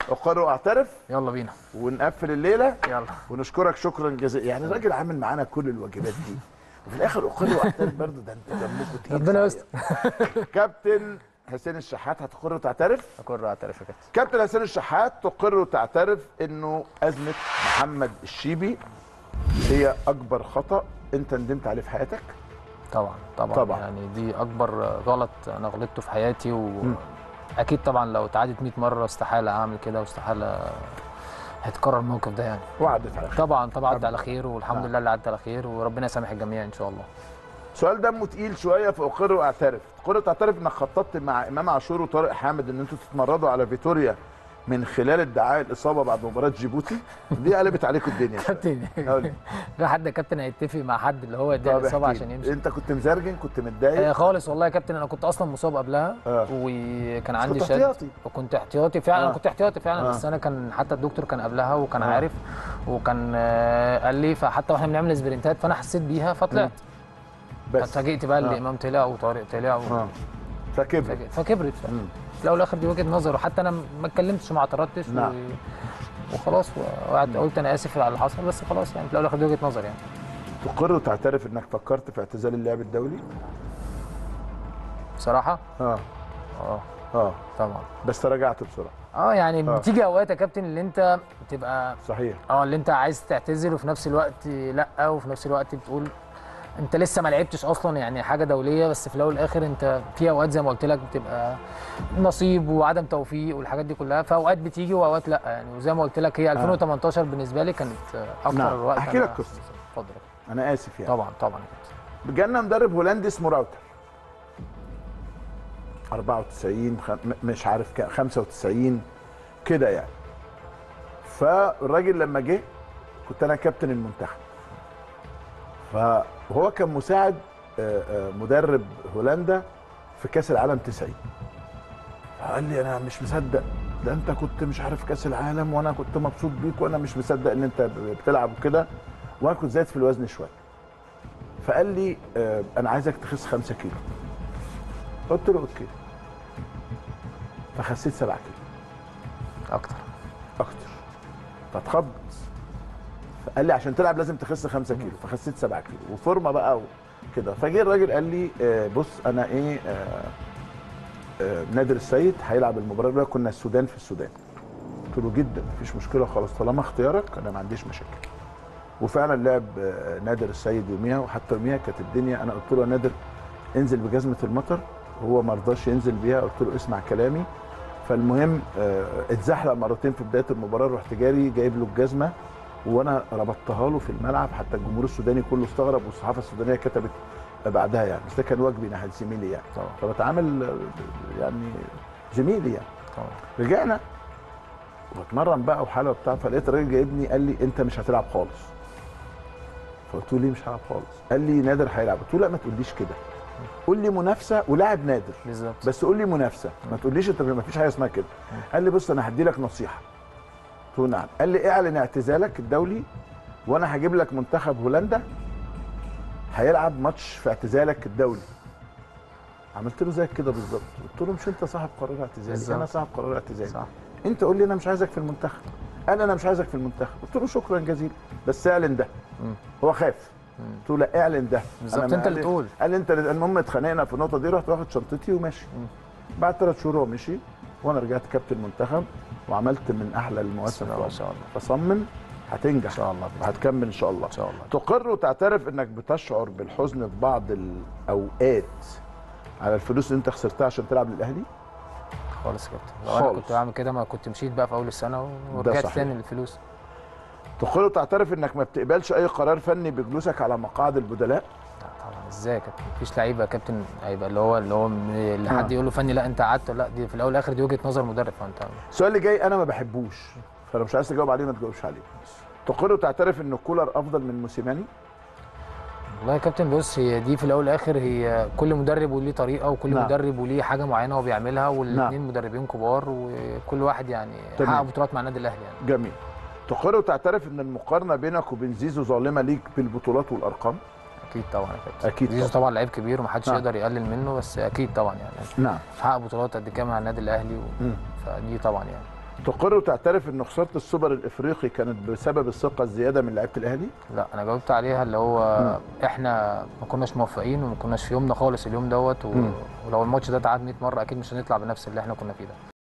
اقر واعترف يلا بينا ونقفل الليله يلا ونشكرك شكرا جزيلا يعني راجل عامل معانا كل الواجبات دي وفي الاخر اقر واعترف برضه ده انت دمكم تقيل ربنا صحيح. كابتن حسين الشحات هتقر وتعترف اقر اعترف يا كابتن كابتن حسين الشحات تقر وتعترف انه ازمه محمد الشيبي هي اكبر خطا انت ندمت عليه في حياتك طبعا طبعا طبعا. يعني دي اكبر غلط انا غلطته في حياتي واكيد طبعا لو اتعادت 100 مره استحاله اعمل كده واستحاله هيتكرر الموقف ده يعني وعدت على خير طبعا طبعا عدى على خير والحمد نعم. لله اللي عدى على خير وربنا يسامح الجميع ان شاء الله سؤال دمه تقيل شويه فاقر واعترف تقر وتعترف انك خططت مع امام عاشور وطارق حامد ان انتوا تتمردوا على فيتوريا من خلال ادعاء الاصابه بعد مباراه جيبوتي دي قلبت عليكم الدنيا شوية. كابتن قول لي. في حد يا كابتن هيتفق مع حد اللي هو يدعي طب الاصابه احكي عشان لي. يمشي انت كنت مزرجن كنت متضايق آه خالص والله يا كابتن انا كنت اصلا مصاب قبلها آه. وكان عندي كنت شد احتياطي. وكنت احتياطي فعلا آه. آه. كنت احتياطي فعلا آه. آه. بس انا كان حتى الدكتور كان قبلها وكان آه. آه. عارف وكان آه قال لي فحتى واحنا بنعمل سبرنتات فانا حسيت بيها فطلعت بس اتفاجئت بقى آه. اللي امام طلع وطارق طلع و... اه فكبر فك- فكبرت ف... مم. في الاول والاخر دي وجهه نظر وحتى انا ما اتكلمتش وما اعترضتش نعم. و... وخلاص وقعدت قلت انا اسف على اللي حصل بس خلاص يعني في الاول والاخر دي وجهه نظر يعني تقر وتعترف انك فكرت في اعتزال اللعب الدولي بصراحه اه اه اه طبعا بس تراجعت بسرعه اه يعني آه. بتيجي اوقات يا كابتن اللي انت بتبقى صحيح اه اللي انت عايز تعتزل وفي نفس الوقت لا وفي نفس الوقت بتقول انت لسه ما لعبتش اصلا يعني حاجه دوليه بس في الاول والاخر انت في اوقات زي ما قلت لك بتبقى نصيب وعدم توفيق والحاجات دي كلها فاوقات بتيجي واوقات لا يعني وزي ما قلت لك هي 2018 بالنسبه لي كانت اكتر نعم. وقت أحكي أنا- لك قصة. اتفضل انا اسف يعني طبعا طبعا يا كابتن جالنا مدرب هولندي اسمه راوتر 94 خ... م- مش عارف كام 95 كده يعني فالراجل لما جه كنت انا كابتن المنتخب فهو كان مساعد آه، آه، مدرب هولندا في كاس العالم 90 فقال لي انا مش مصدق ده انت كنت مش عارف كاس العالم وانا كنت مبسوط بيك وانا مش مصدق ان انت بتلعب وكده وانا كنت زايد في الوزن شويه فقال لي آه، انا عايزك تخس 5 كيلو قلت له اوكي فخسيت 7 كيلو اكتر اكتر فاتخض فقال لي عشان تلعب لازم تخس 5 كيلو فخسيت 7 كيلو وفورمه بقى وكده فجه الراجل قال لي آه، بص انا ايه آه، آه، نادر السيد هيلعب المباراه الاولى كنا السودان في السودان قلت له جدا مفيش مشكله خلاص طالما اختيارك انا ما عنديش مشاكل وفعلا لعب آه، نادر السيد يوميها وحتى يوميها كانت الدنيا انا قلت له يا نادر انزل بجزمه المطر هو ما رضاش ينزل بيها قلت له اسمع كلامي فالمهم آه، اتزحلق مرتين في بدايه المباراه رحت جاري جايب له الجزمه وانا ربطتها له في الملعب حتى الجمهور السوداني كله استغرب والصحافه السودانيه كتبت بعدها يعني بس ده كان واجبي ناحيه زميلي يعني طبعا فبتعامل آه، يعني زميلي يعني طبعا رجعنا وبتمرن بقى وحاله وبتاع فلقيت الراجل جايبني قال لي انت مش هتلعب خالص فقلت له ليه مش هلعب خالص قال لي نادر هيلعب قلت له لا ما تقوليش كده قول لي منافسه ولاعب نادر بالظبط بس قول لي منافسه ما تقوليش انت ما فيش حاجه اسمها كده قال لي بص انا هدي لك نصيحه قلت له نعم قال لي اعلن اعتزالك الدولي وانا هجيب لك منتخب هولندا هيلعب ماتش في اعتزالك الدولي عملت له زيك كده بالظبط قلت له مش انت صاحب قرار اعتزالي بالظبط. انا صاحب قرار اعتزالي صح انت قول لي انا مش عايزك في المنتخب قال انا مش عايزك في المنتخب قلت له شكرا جزيلا بس اعلن ده مم. هو خاف قلت له لا اعلن ده بالظبط، أنا ما انت اللي قال- تقول. قال لي انت اللي- المهم اتخانقنا في النقطه دي رحت واخد شنطتي وماشي بعد ثلاث شهور هو مشي وانا رجعت كابتن منتخب وعملت من احلى المواسم بسم الله ما شاء الله. فصمم هتنجح ان شاء الله وهتكمل ان شاء الله ان شاء الله تقر وتعترف انك بتشعر بالحزن في بعض الاوقات على الفلوس اللي انت خسرتها عشان تلعب للاهلي خالص يا كابتن لو انا خالص. كنت بعمل كده ما كنت مشيت بقى في اول السنه ورجعت صحيح. تاني للفلوس تقر وتعترف انك ما بتقبلش اي قرار فني بجلوسك على مقاعد البدلاء لا طبعا ازاي يا كابتن مفيش لعيبه يا كابتن هيبقى اللي هو اللي هو م- اللي آه. حد يقول له فني لا انت قعدت لا دي في الاول والاخر دي وجهه نظر مدرب فانت السؤال اللي جاي انا ما بحبوش فلو مش عايز تجاوب عليه ما تجاوبش عليه تقر وتعترف ان كولر افضل من موسيماني والله يا كابتن بص هي دي في الاول والاخر هي كل مدرب وليه طريقه وكل نعم. مدرب وليه حاجه معينه هو بيعملها والاثنين مدربين كبار وكل واحد يعني تمام. حقق بطولات مع النادي الاهلي يعني جميل تقر وتعترف ان المقارنه بينك وبين زيزو ظالمه ليك بالبطولات والارقام اكيد طبعا يا كابتن أكيد زيزو طبعا. طبعا لعيب كبير ومحدش نعم. يقدر يقلل منه بس اكيد طبعا يعني نعم حقق بطولات قد كده مع النادي الاهلي و... مم. فدي طبعا يعني تقر وتعترف ان خساره السوبر الافريقي كانت بسبب الثقه الزياده من لعيبه الاهلي لا انا جاوبت عليها اللي هو مم. احنا ما كناش موفقين وما كناش في يومنا خالص اليوم دوت و... مم. ولو الماتش ده اتعاد 100 مره اكيد مش هنطلع بنفس اللي احنا كنا فيه ده